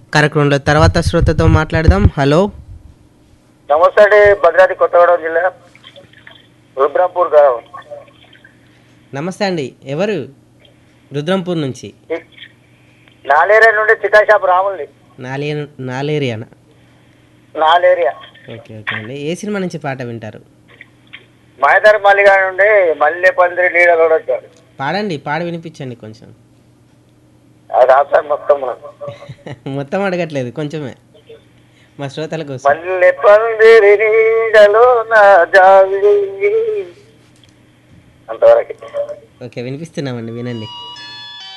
కార్యక్రమంలో తర్వాత శ్రోతతో మాట్లాడదాం హలో నమస్తే అండి భద్రాద్రి కొత్తగూడెం జిల్లా రుద్రంపూర్ గ్రామం నమస్తే అండి ఎవరు రుద్రంపూర్ నుంచి ఈ నాలేరియా నుండి చికెన్ షాప్ రాముల్ని నాలే నాలేరియానా నాలేరియా ఓకే ఓకే అండి ఏ సినిమా నుంచి పాట వింటారు మాయదారి మల్లిగా నుండి మల్లె పందిరి నీడలు కూడా వచ్చారు పాడండి పాడ వినిపించండి కొంచెం అది ఆప్షన్ మొత్తం మనకు. మొత్తం అడగట్లేదు కొంచెమే మా శ్రోతల కోసం మల్లె పందిరి నీడలో నా జావి అంతవరకు ఓకే వినిపిస్తున్నామండి వినండి